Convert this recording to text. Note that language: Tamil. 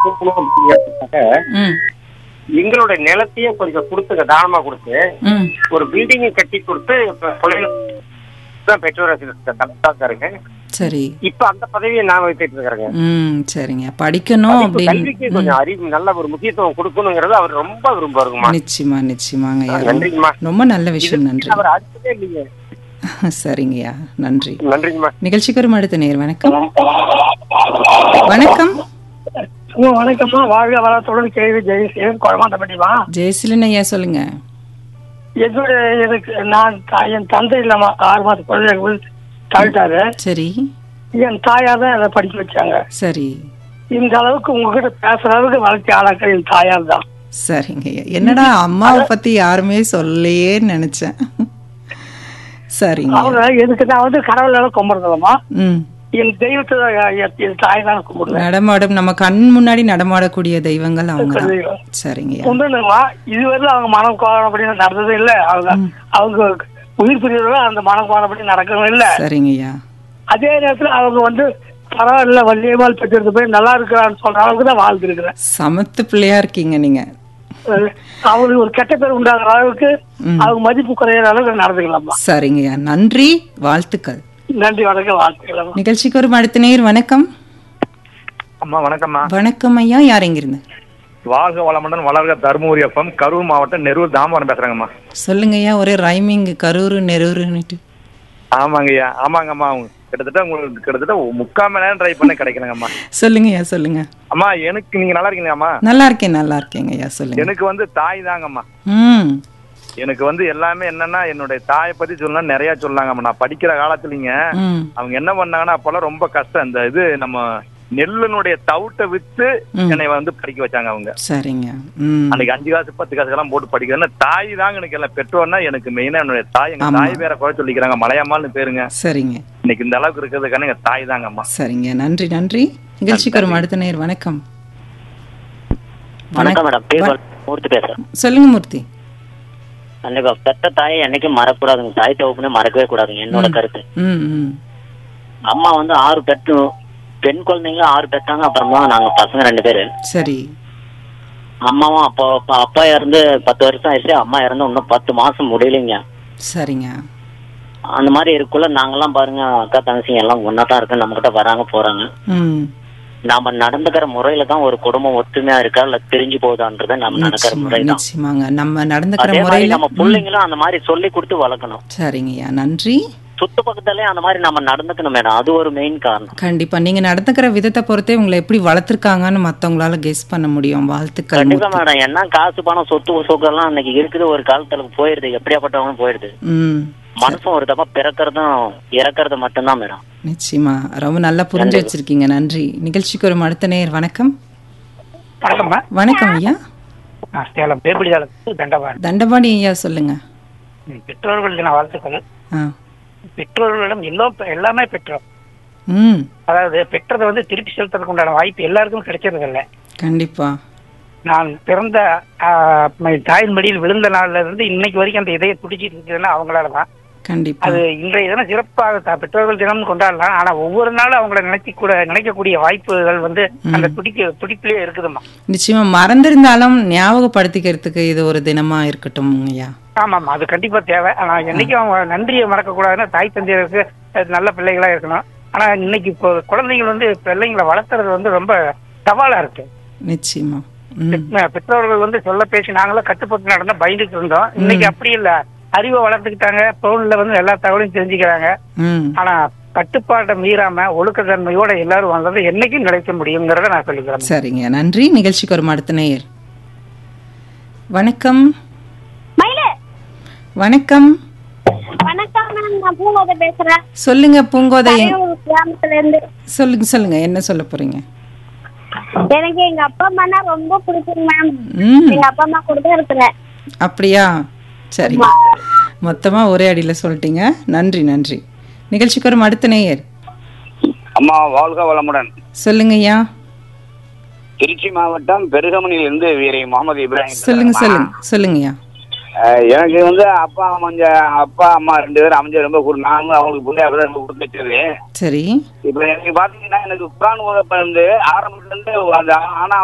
கொடுக்கணும் அப்படிங்கிறதுக்காக ம் எங்களுடைய நிலத்தையே கொஞ்சம் கொடுத்துங்க தானமா கொடுத்து ம் ஒரு பில்டிங் கட்டி கொடுத்து இப்ப பிள்ளைங்களுக்கு தான் பெற்றோர் இருக்காருங்க சரி இப்ப அந்த பதவியை நான் வைத்துட்டு இருக்கிறேங்க ம் சரிங்க படிக்கணும் இப்ப கல்விக்கு அப்படின்னு கொஞ்சம் அறிவு நல்ல ஒரு முக்கியத்துவம் கொடுக்கணுங்கிறது அவர் ரொம்ப விரும்புவாருங்கம்மா நிச்சயமா நிச்சயமாங்க ஐயா நன்றிங்கம்மா ரொம்ப நல்ல விஷயம் நன்றி அவர் அடுத்ததே இல்லைங்க சரிங்கய்யா நன்றி நன்றிங்கம்மா நிகழ்ச்சிக்கு ஒரு அடுத்த நேர் வணக்கம் வணக்கம் அம்மா, வணக்கம்மா வாழ்க வளத்துடன் கேள்வி ஜெயசீலன் குழமாட்டப்பட்டிமா ஜெயசிலன் ஐயா சொல்லுங்க என்னோட எனக்கு நான் தா- என் தந்தை இல்லாம ஆறு மாத குழந்தை தாழ்த்தாரு சரி என் தாயார் தான் அதை படிக்க வச்சாங்க சரி இந்த அளவுக்கு உங்ககிட்ட பேசுற அளவுக்கு வளர்ச்சி ஆளாக்க என் தாயார் தான் சரிங்க ஐயா என்னடா அம்மாவை பத்தி யாருமே சொல்லலையே நினைச்சேன் சரிங்க அவங்க எதுக்கு நான் வந்து கடவுள் எல்லாம் கும்பிடுறதில்லம்மா ம் என் தெய்வத்தை தான் என் என் தாய் தான் கும்பிடுவேன் நடமாடும் நம்ம கண் முன்னாடி நடமாடக்கூடிய தெய்வங்கள் அவங்க தான் சரிங்கய்யா கும்பிடுங்கம்மா இதுவரையிலும் அவங்க மனம் கோணப்படி நடந்தது இல்ல அவங்க அவங்க உயிர் பிரிவுகளும் அந்த மனம் கோணப்படி நடக்கவும் இல்ல சரிங்கய்யா அதே நேரத்துல அவங்க வந்து பரவாயில்ல வள்ளியம்மாள் பெற்றது போய் நல்லா இருக்கிறான்னு சொல்ற அளவுக்கு தான் வாழ்ந்துருக்கிறேன் சமத்து பிள்ளையா இருக்கீங்க நீங்க அவங்களுக்கு ஒரு கெட்ட பேர் உண்டாகிற அளவுக்கு ம். அவங்க மதிப்பு குறையிற அளவுக்கு நடந்துக்கலாமா சரிங்கய்யா நன்றி வாழ்த்துக்கள் நன்றி வணக்கம் வாழ்த்துக்கலாமா நிகழ்ச்சிக்கு ஒரு அடுத்த நேர் வணக்கம் அம்மா வணக்கம்மா வணக்கம் ஐயா யார் எங்கிருந்து வாழ்க வளமுடன் வளர்க தருமபுரி அப்பம் கரூர் மாவட்டம் நெரூர் தாமரம் பேசுறேங்கம்மா சொல்லுங்க ஐயா ஒரே ரைமிங் கரூர் நெரூருன்னுட்டு ஆமாங்கய்யா ஆமாங்கம்மா கிட்டத்தட்ட உங்களுக்கு கிட்டத்தட்ட முக்கால் மணி நேரம் ட்ரை பண்ண கிடைக்கலங்கம்மா சொல்லுங்க ஐயா சொல்லுங்க அம்மா எனக்கு நீங்க நல்லா இருக்கீங்களாம்மா நல்லா இருக்கேன் நல்லா இருக்கேங்க ஐயா சொல்லுங்க எனக்கு வந்து தாய் தாங்கம்மா ம் எனக்கு வந்து எல்லாமே என்னன்னா என்னுடைய தாயை பத்தி சொல்லலாம் நிறைய சொல்லாங்கம்மா நான் படிக்கிற காலத்துலங்க ம் அவங்க என்ன பண்ணாங்கன்னா அப்பெல்லாம் ரொம்ப கஷ்டம் இந்த இது நம்ம நெல்லுனுடைய தவிட்டை வித்து ம். என்னை வந்து படிக்க வச்சாங்க அவங்க சரிங்க ம் அன்னைக்கு அஞ்சு காசு பத்து காசு எல்லாம் போட்டு படிக்கிறேன்னா தாய் தாங்க எனக்கு எல்லாம் பெற்றோர்னா எனக்கு மெயினா என்னுடைய தாய் எங்க ஆமா. தாய் பேரை குறை சொல்லிக்கிறாங்க மலையம்மாள்னு பேருங்க சரிங்க இன்னைக்கு இந்த அளவுக்கு இருக்கிறதுக்கான எங்க தாய் தாங்க அம்மா சரிங்க நன்றி நன்றி நிகழ்ச்சிக்கு ஒரு அடுத்த நேர் வணக்கம் வணக்கம் மேடம் பேர் மூர்த்தி பேசுறேன் சொல்லுங்க மூர்த்தி கண்டிப்பா பெத்த தாயை என்னைக்கும் மறக்கூடாதுங்க தாய் தகப்பனே மறக்கவே கூடாதுங்க என்னோட கருத்து ம் ம் அம்மா வந்து ஆறு பெற்று பெண் குழந்தைங்க ஆறு பெற்றாங்க அப்புறம் தான் நாங்க பசங்க ரெண்டு பேரு சரி அம்மாவும் அப்பா அப்பா அப்பா இறந்து பத்து வருஷம் ஆயிடுச்சு அம்மா இறந்து இன்னும் பத்து மாசம் முடியலைங்க சரிங்க அந்த மாதிரி இருக்குள்ள நாங்கெல்லாம் பாருங்க அக்கா தங்கச்சிங்க எல்லாம் ஒன்னா தான் இருக்கு நம்ம கிட்ட வராங்க போறாங்க ம் நாம நடந்துக்கிற முறையில தான் ஒரு குடும்பம் ஒத்துமையா இருக்கா இல்ல பிரிஞ்சு போகுதான்றது நம்ம நடக்கிற நிச்சயமா முறை தான் நிச்சயமாங்க நம்ம நடந்துக்கிற அதே மாதிரி முறையில நம்ம பிள்ளைங்களும் அந்த மாதிரி சொல்லி கொடுத்து வளர்க்கணும் சரிங்கய்யா நன்றி சுத்து பக்கத்துலயே அந்த மாதிரி நம்ம நடந்துக்கணும் மேடம் அது ஒரு மெயின் காரணம் கண்டிப்பா நீங்க நடந்துக்கிற விதத்தை பொறுத்தே உங்களை எப்படி வளர்த்துருக்காங்கன்னு மத்தவங்களால கெஸ் பண்ண முடியும் வாழ்த்துக்கள் கண்டிப்பா மூர்த்தி. மேடம் என்ன காசு பணம் சொத்து சொக்கெல்லாம் அன்னைக்கு இருக்குது ஒரு காலத்துல போயிடுது எப்படியாப்பட்டவங்களும் போயிடுது ம் மனுஷன் ஒரு தப்பா பிறக்கிறதும் இறக்கறது மட்டும்தான் மேடம் நிச்சயமா ரொம்ப நல்லா புரிஞ்சு வச்சிருக்கீங்க நன்றி நிகழ்ச்சிக்கு ஒரு அடுத்த நேர் வணக்கம் வணக்கம்மா வணக்கம் ஐயா நான் சேலம் பேப்பிடி சேலத்துக்கு தண்டவான் தண்டபாணி ஐயா சொல்லுங்க பெற்றோர்களுக்கு நான் வாழ்த்துக்கள் ஆ பெற்றோர்களிடம் எல்லாம் எல்லாமே பெற்றோர் ம் அதாவது பெற்றதை வந்து திருப்பி செலுத்துறதுக்கு உண்டான வாய்ப்பு எல்லாருக்கும் கிடைக்கிறது இல்லை கண்டிப்பா நான் பிறந்த ஆஹ், ம- தாயின் மடியில் விழுந்த நாள்ல இருந்து இன்னைக்கு வரைக்கும் அந்த இதய துடிச்சிட்டு இருக்குதுன்னா அவங்களால தான் கண்டிப்பா அது இன்றைய தினம் சிறப்பாக த- பெற்றோர்கள் தினம் கொண்டாடலாம் ஆனா ஒவ்வொரு நாளும் அவங்கள நினைக்க கூட நினைக்கக்கூடிய வாய்ப்புகள் வந்து அந்த துடிக்க துடிப்பிலே இருக்குதுமா நிச்சயமா மறந்திருந்தாலும் ஞாபகப்படுத்திக்கிறதுக்கு இது ஒரு தினமா இருக்கட்டும் ஐயா ஆமாமா அது கண்டிப்பா தேவை ஆனா என்னைக்கும் அவங்க நன்றியை மறக்க கூடாதுன்னா தாய் தந்தையருக்கு அது நல்ல பிள்ளைகளா இருக்கணும் ஆனா இன்னைக்கு இப்போ குழந்தைகள் வந்து பிள்ளைங்களை வளர்த்துறது வந்து ரொம்ப சவாலா இருக்கு நிச்சயமா ம் பெ- பெற்றோர்கள் வந்து சொல்ல பேசி நாங்களும் கட்டுப்பட்டு நடந்தா பயந்துட்டு இருந்தோம் இன்னைக்கு அப்படி இல்ல அறிவை வளர்த்துக்கிட்டாங்க போன்ல வந்து எல்லா தகவலையும் தெரிஞ்சுக்கிறாங்க ம் ஆனா கட்டுப்பாட்டை மீறாம ஒழுக்கத்தன்மையோட எல்லாரும் வந்தது என்னைக்கும் நிலைக்க முடியுங்கிறத நான் சொல்லிக்கிறேன் சரிங்க நன்றி நிகழ்ச்சிக்கு ஒரு அடுத்த நேயர் வணக்கம் வணக்கம் வணக்கம் மேம் நான் பூங்கோதை பேசுறேன் சொல்லுங்க பூங்கோதை ஒரு கிராமத்துல இருந்து சொல்லுங்க சொல்லுங்க என்ன சொல்ல போறீங்க எனக்கு எங்க அப்பா அம்மானா ரொம்ப பிடிக்கும் மேம் ம் எங்க அப்பா அம்மா கூட தான் இருக்கிறேன் அப்படியா சரி மொத்தமா ஒரே அடியில சொல்லிட்டீங்க நன்றி நன்றி நிகழ்ச்சிக்கு ஒரு அடுத்த நேயர் அம்மா வாழ்க வளமுடன் சொல்லுங்க ஐயா திருச்சி மாவட்டம் பெருகமணியிலிருந்து வீரை முகமது இப்ராஹிம் சொல்லுங்க பேசுறேம்மா. சொல்லுங்க சொல்லுங்க ஐயா அஹ், எனக்கு வந்து அப்பா அமைஞ்ச அப்பா அம்மா ரெண்டு பேரும் அமைஞ்ச ரொம்ப கூட நானும் அவங்களுக்கு பிள்ளையா தான் ரொம்ப கொடுத்து வச்சது சரி இப்ப எனக்கு பாத்தீங்கன்னா எனக்கு குரான் ஓத வந்து ஆரம்பத்துல இருந்து அந்த ஆனா